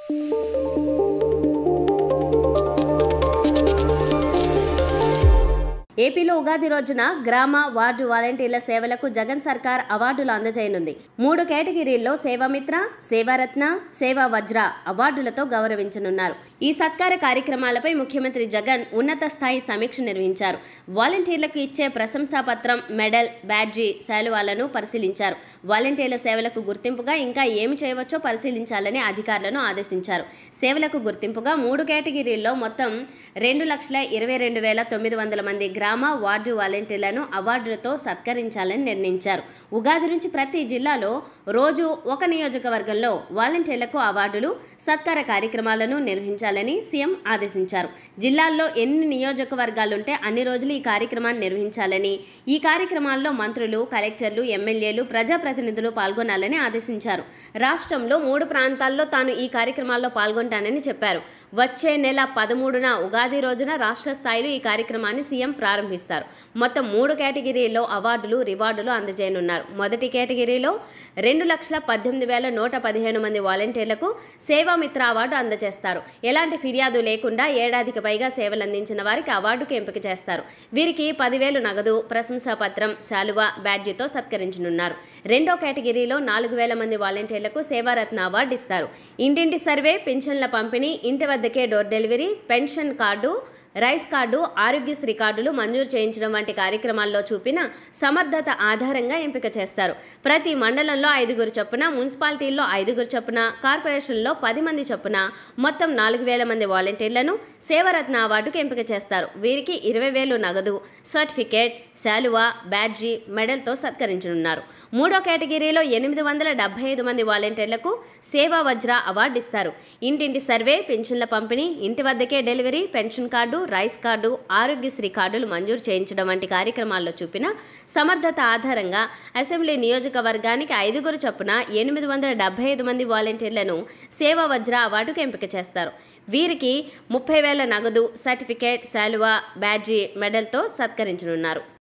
ఏపీలో ఉగాది రోజున గ్రామ వార్డు వాలంటీర్ల సేవలకు జగన్ సర్కార్ అవార్డులు అందజేయనుంది మూడు కేటగిరీల్లో సేవామిత్ర సేవారత్న సేవా వజ్ర అవార్డులతో గౌరవించనున్నారు ఈ సత్కార కార్యక్రమాలపై ముఖ్యమంత్రి జగన్ ఉన్నత స్థాయి సమీక్ష నిర్వహించారు వాలంటీర్లకు ఇచ్చే ప్రశంసా పత్రం మెడల్ బ్యాడ్జీ శాలువాలను పరిశీలించారు వాలంటీర్ల సేవలకు గుర్తింపుగా ఇంకా ఏమి చేయవచ్చో పరిశీలించాలని అధికారులను ఆదేశించారు సేవలకు గుర్తింపుగా మూడు కేటగిరీల్లో మొత్తం రెండు లక్షల ఇరవై రెండు వేల తొమ్మిది వందల మంది గ్రామ వార్డు వాలంటీర్లను అవార్డులతో సత్కరించాలని నిర్ణయించారు ఉగాది నుంచి ప్రతి జిల్లాలో రోజు ఒక నియోజకవర్గంలో వాలంటీర్లకు అవార్డులు సత్కార కార్యక్రమాలను నిర్వహించాలని సీఎం ఆదేశించారు జిల్లాల్లో ఎన్ని నియోజకవర్గాలుంటే అన్ని రోజులు ఈ కార్యక్రమాన్ని నిర్వహించాలని ఈ కార్యక్రమాల్లో మంత్రులు కలెక్టర్లు ఎమ్మెల్యేలు ప్రజాప్రతినిధులు పాల్గొనాలని ఆదేశించారు రాష్ట్రంలో మూడు ప్రాంతాల్లో తాను ఈ కార్యక్రమాల్లో పాల్గొంటానని చెప్పారు వచ్చే నెల పదమూడున ఉగాది రోజున రాష్ట్ర స్థాయిలో ఈ కార్యక్రమాన్ని సీఎం ప్రారంభిస్తారు మొత్తం మూడు కేటగిరీల్లో అవార్డులు రివార్డులు అందజేయనున్నారు మొదటి కేటగిరీలో రెండు లక్షల పద్దెనిమిది వేల నూట పదిహేను మంది వాలంటీర్లకు సేవామిత్ర అవార్డు అందజేస్తారు ఎలాంటి ఫిర్యాదు లేకుండా ఏడాదికి పైగా సేవలు అందించిన వారికి అవార్డుకు ఎంపిక చేస్తారు వీరికి పదివేలు నగదు ప్రశంసా పత్రం శాలువ బ్యాడ్జీతో సత్కరించనున్నారు రెండో కేటగిరీలో నాలుగు వేల మంది వాలంటీర్లకు సేవారత్న అవార్డు ఇస్తారు ఇంటింటి సర్వే పింఛన్ల పంపిణీ ఇంటి వద్దకే door delivery pension card rice card Aarogyasri కార్డులు మంజూరు చేయించడం వంటి కార్యక్రమాల్లో చూపిన సమర్థత ఆధారంగా ఎంపిక చేస్తారు ప్రతి మండలంలో ఐదుగురు చొప్పున మున్సిపాలిటీల్లో ఐదుగురు చొప్పున కార్పొరేషన్లో పది మంది చొప్పున మొత్తం నాలుగు వేల మంది వాలంటీర్లను సేవరత్న అవార్డుకు ఎంపిక చేస్తారు వీరికి ఇరవై వేలు నగదు సర్టిఫికేట్ శాలువా బ్యాడ్జీ మెడల్తో సత్కరించనున్నారు మూడో కేటగిరీలో ఎనిమిది వందల డెబ్బై ఐదు మంది వాలంటీర్లకు సేవా వజ్ర అవార్డు ఇస్తారు ఇంటింటి సర్వే పెన్షన్ల పంపిణీ ఇంటి వద్దకే delivery pension card rice card Aarogyasri కార్డులు మంజూరు చేయించడం వంటి కార్యక్రమాల్లో చూపిన సమర్థత ఆధారంగా అసెంబ్లీ నియోజకవర్గానికి ఐదుగురు చొప్పున ఎనిమిది వందల డెబ్బై ఐదు మంది వాలంటీర్లను సేవా వజ్ర అవార్డుకు ఎంపిక చేస్తారు వీరికి ముప్పై వేల నగదు సర్టిఫికేట్ శాలువా బ్యాడ్జీ మెడల్తో సత్కరించనున్నారు